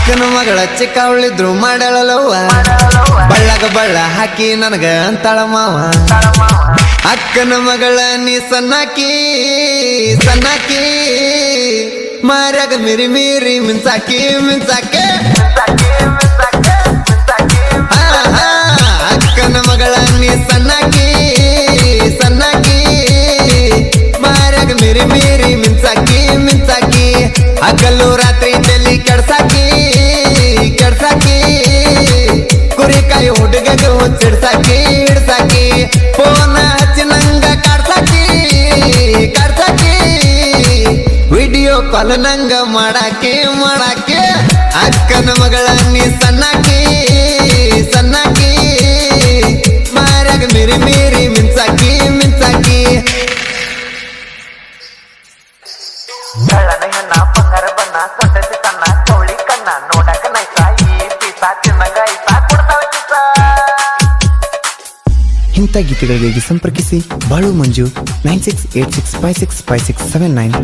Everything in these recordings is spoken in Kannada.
ಅಕ್ಕನ ಮಗಳ ಚಿಕ್ಕವಳಿದ್ರು ಮಾಡಳಲವ್ವ ಬಳ್ಳಗ ಬಳ್ಳ ಹಾಕಿ ನನಗ ಅಂತಾಳ ಮಾವ ಅಕ್ಕನ ಮಗಳ ನೀ ಸಣ್ಣಾಕಿ ಸಣ್ಣಾಕಿ ಮಾರ್ಯಾಗ ಮಿರಿ ಮಿರಿ ಮಿಂಚಾಕಿ ಮಿಂಚಾಕೆ ಹಾ, ಹಾ, ಅಕ್ಕನ ಮಗಳ ನೀ ಸಣ್ಣಾಕಿ ಸಣ್ಣಾಕಿ ಮಾರ್ಯಾಗ ಮಿರಿ ಮಿರಿ ಮಿಂಚಾಕಿ ಮಿಂಚಾಕಿ ಹಗಲು ರಾತ್ರಿ ತಲಿ ಕೆಡ್ಸಾಕಿ ಕೆಡ್ಸಾಕಿ ಕುರಿಕಾಯಿ ಹುಡುಗಗ ಹುಚ್ಚಿಡ್ಸಾಕಿ ಹಿಡ್ಸಾಕಿ ಫೋನ ಹಚ್ಚಿ ನಂಗ ಕಾಡ್ಸಾಕಿ ಕಾಡ್ಸಾಕಿ ವಿಡಿಯೋ ಕಾಲ್ ನಂಗ ಮಾಡಾಕೆ ಮಾಡಾಕೆ ಅಕ್ಕನ ಮಗಳ ನೀ ಸಣ್ಣಾಕಿ ಸಣ್ಣಾಕಿ ಮಾರ್ಯಾಗ ಮಿರಿ ಮಿರಿ ಮಿಂಚಾಕಿ ಮಿಂಚಾಕಿ ಕಳ್ಳನ ಹೆಣ್ಣ ಬಂಗಾರ ಬಣ್ಣ ಸೊಟ್ಟಸಿ ಕಣ್ಣ ಕೌಳಿ ಕಣ್ಣ ನೋಡಕ ನೈಸ ಈ ಪೀಸ ತಿನ್ನಂಗ ಐಸ ಕೊಡ್ತಾವ ಕಿಸ ಇಂಥ ಗೀತೆಗಳಿಗೆ ಸಂಪರ್ಕಿಸಿ Balu Manju nine six eight six five six five six seven nine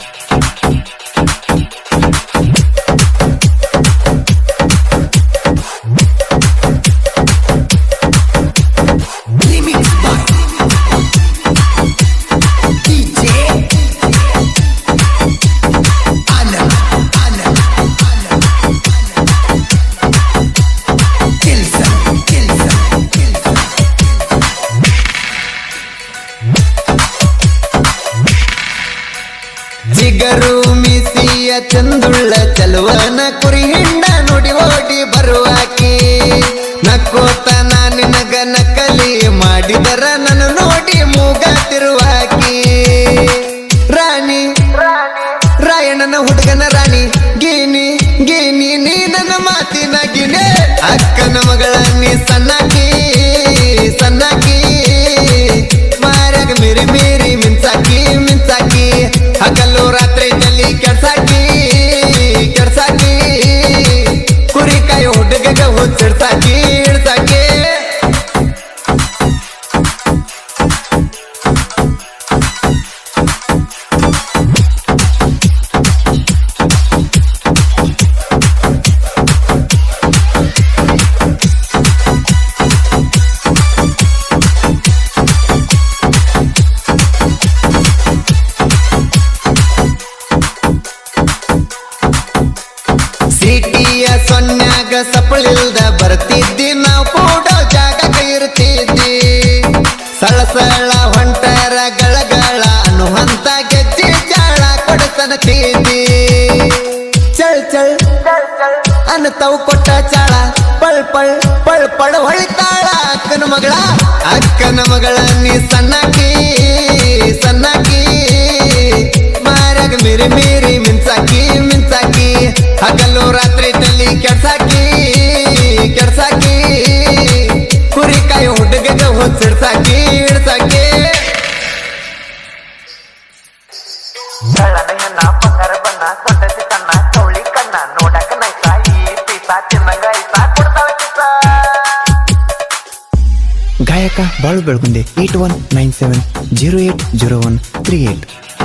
ಜಿಗರು ಮಿಸಿಯ ಚಂದುಳ್ಳ ಚಲುವನ ಕುರಿ ಹಿಂಡ ನುಡಿ ಓಡಿ ಬರುವಾಕಿ ನಕ್ಕೋತ ನಾ ನಿನಗ ನಕಲಿ ಮಾಡಿದರ ನನ್ನ ನೋಡಿ ಮೂಗ ತಿರುವಾಕಿ ರಾಣಿ ರಾಯಣ್ಣನ ಹುಡುಗನ ರಾಣಿ ಗೀನಿ ಗೀನಿ ನೀ ನನ್ನ ಮಾತಿನ ಗಿನೆ ಅಕ್ಕನ ಮಗಳ ನೀ ಸಣ್ಣಾಕಿ ಸಣ್ಣಾಕಿ ಮಾರ್ಯಾಗ ಮಿರಿ ಮಿರಿ ಮಿಂಚಾಕಿ ಮಿಂಚಾಕಿ ಹಗಲು ರಾತ್ರಿ ತಲಿ ಕೆಡ್ಸಾಕಿ ಕೆಡ್ಸಾಕಿ ಕುರಿಕಾಯಿ ಹುಡುಗಗ ಹುಚ್ಚಿಡ್ಸಾಕಿ ಇಡ್ಸಾಕಿ ಸಿಟಿಯ ಸೊನ್ಯಾಗ ಸಪ್ಪಳಿಲ್ದ ಬರ್ತಿದ್ದಿ ನಾವು ಕೂಡ ಜಾಗ ಇರ್ತಿದ್ದಿ ಸಳಸಳ ಹೊಂಟರ ಗಳಗಳ ಅನ್ನುವಂತ ಗೆಜ್ಜಿ ಜಾಳ ಕೊಡಸನತಿದ್ದಿ ಚಳ್ ಚಳ್ ಅನ್ನತಾವು ಕೊಟ್ಟ ಚಾಳ ಪಳ್ ಪಳ್ ಪಳ್ ಪಳ ಹೊಳಿತಾಳ ಅಕ್ಕನ ಮಗಳ ಅಕ್ಕನ ಮಗಳ ನೀ ಸಣ್ಣಾಕಿ ಸಣ್ಣಾಕಿ ಮಾರ್ಯಾಗ ಮಿರಿ ಮಿರಿ ಮಿಂಚಾಕಿ ಮಿಂಚಾಕಿ ಹಗಲು ರಾತ್ರಿ ತಲಿ ಕೆಡ್ಸಾಕಿ ಕೆಡ್ಸಾಕಿ ಕುರಿಕಾಯಿ ಹುಡುಗಗ ಹುಚ್ಚಿಡ್ಸಾಕಿ ಇಡ್ಸಾಕಿ ಕಳ್ಳನ ಹೆಣ್ಣ ಬಂಗಾರ ಬಣ್ಣ ಸೊಟ್ಟಸಿ ಕಣ್ಣ ಕೌಳಿ ಕಣ್ಣ ನೋಡಕ ನೈಸ ಈ ಪೀಸ ತಿನ್ನಂಗ ಐಸ ಕೊಡ್ತಾವ ಕಿಸ ಗಾಯಕ Balu Belagunde eight one nine seven zero eight zero one three eight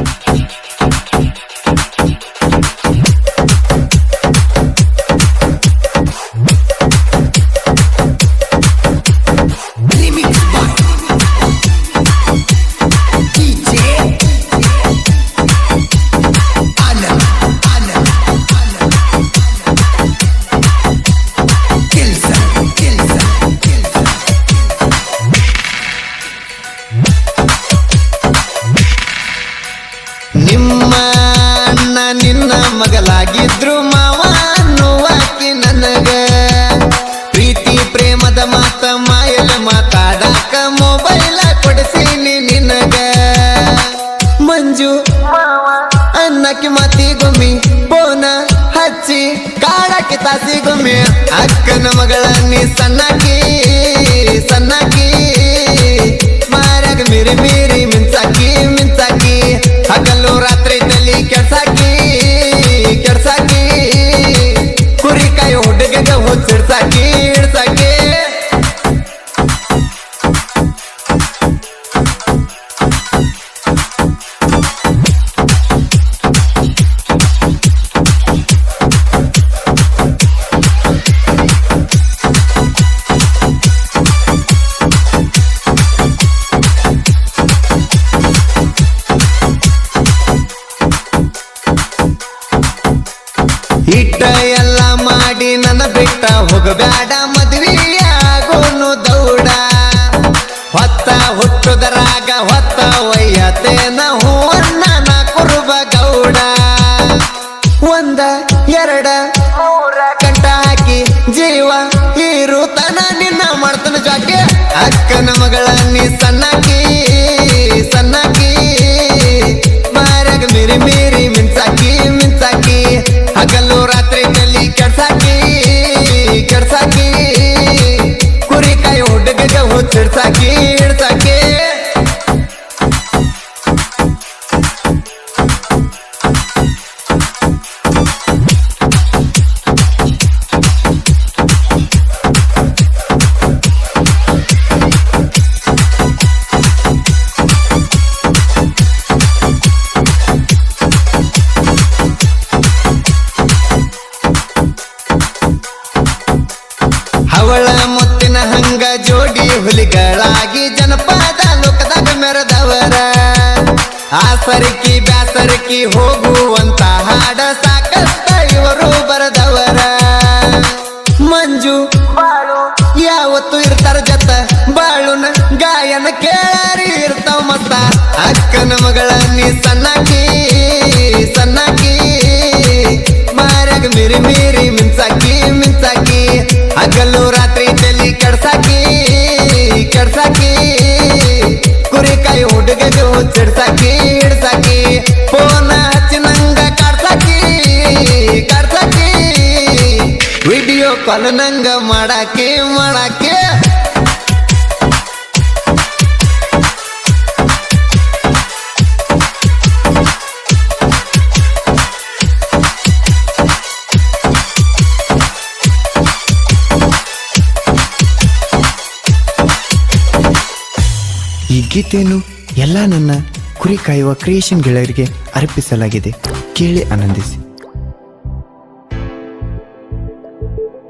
ನಿಮ್ಮ ಅಣ್ಣ ನಿನ್ನ ಮಗಲಾಗಿದ್ರು ಮಾವ ಅನ್ನುವಾಕಿ ನನಗ ಪ್ರೀತಿ ಪ್ರೇಮದ ಮಾತ ಮಾಯಲ ಮಾತಾಡಾಕ ಮೊಬೈಲ ಕೊಡಿಸೀನಿ ನಿನಗ ಮಂಜು ಅನ್ನಕ್ಕೆ ಮಾತಿ ಗೊಮ್ಮಿ ಬೋನ ಹಚ್ಚಿ ಕಾಡಕ್ಕೆ ತಾಸಿ ಗೊಮ್ಮಿ ಅಕ್ಕನ ಮಗಳ ನೀ ಸಣ್ಣಾಕಿ ಸಣ್ಣಾಕಿ ಮಾರ್ಯಾಗ ಮಿರಿ ಮಿರಿ ಮಿಂಚಾಕಿ ಮಿಂಚಾಕಿ ಹಗಲು ರಾತ್ರಿ ತಲಿ ಕೆಡ್ಸಾಕಿ ಕೆಡ್ಸಾಕಿ ಕುರಿಕಾಯಿ ಹುಡುಗಗ ಹುಚ್ಚಿಡ್ಸಾಕಿ ಇಡ್ಸಾಕಿ ಎಲ್ಲ ಮಾಡಿ ನನ್ನ ಬಿಟ್ಟ ಹೋಗಬ್ಯಾಡ ಮದ್ವಿಯಾಗೋನು ದೌಡ ಹೊತ್ತ ಹುಟ್ಟುದರಾಗ ಹೊತ್ತ ಒಯ್ಯತೇನ ಹೂವನ್ನ ನಾ ಕುರುಬ ಗೌಡ ಒಂದ ಎರಡ ಮೂರ ಕಂಟ ಹಾಕಿ ಜೀವ ಇರುತನ ನಿನ್ನ ಮಾಡ್ತಾನ ಜಾಕೆ ಅಕ್ಕನ ಮಗಳ ನೀ ಸಣ್ಣಕಿ ಸಣ್ಣಕಿ ಬಾರಾಗ ಮೀರಿ ಮೀರಿ ಮಿಂಚಾಕಿ ಮಿಂಚಾಕಿ ಹಗಲು ರಾತ್ರಿ ತಲಿ ಕೆಡ್ಸಾಕಿ ಕೆಡ್ಸಾಕಿ ಕುರಿ ಕಾಯಿ ಹುಡುಗಗ ಹುಚ್ಚಿಡ್ಸಾಕಿ ಹಿಡ್ಸಾಕಿ ಹವಳ ಮುತ್ತಿನ ಹಂಗ ಜೋಡಿ ಹುಲಿಗಳಾಗಿ ಜನಪದ ಲೋಕದಾಗ ಮೆರೆದವರ ಆಸರಿಕಿ ಬ್ಯಾಸರಿಕಿ ಹೋಗುವಂತ ಹಾಡ ಸಾಕಷ್ಟ ಇವರು ಬರದವರ ಮಂಜು ಬಾಳು ಯಾವತ್ತು ಇರ್ತಾರ ಜತ ಬಾಳುನ ಗಾಯನ ಕೇಳಾರಿ ಇರ್ತಾವ ಮತ್ತ ಅಕ್ಕನ ಮಗಳ ನೀ ಸಣ್ಣಕಿ ಸಣ್ಣಕಿ ಮಾರ್ಯಾಗ ಮೀರಿ ಮೀರಿ ಮಿಂಚಾಕಿ ಮಿಂಚಾಕಿ ಹಗಲು ರಾತ್ರಿ ತಲಿ ಕೆಡ್ಸಾಕಿ ಕೆಡ್ಸಾಕಿ ಕುರಿ ಕಾಯಿ ಹುಡುಗಗ ಹುಚ್ಚಿಡ್ಸಾಕಿ ಹಿಡ್ಸಾಕಿ ಫೋನ ಹಚ್ಚಿ ನಂಗ ಕಾಡ್ಸಾಕಿ ಕಾಡ್ಸಾಕಿ ವಿಡಿಯೋ ಕಾಲ್ ನಂಗ ಮಾಡಾಕೆ ಮಾಡಾಕೆ ಈ ಗೀತೆಯನ್ನು ಎಲ್ಲ ನನ್ನ ಕುರಿ ಕಾಯುವ ಕ್ರಿಯೇಷನ್ ಗೆಳೆಯರಿಗೆ ಅರ್ಪಿಸಲಾಗಿದೆ ಕೇಳಿ ಆನಂದಿಸಿ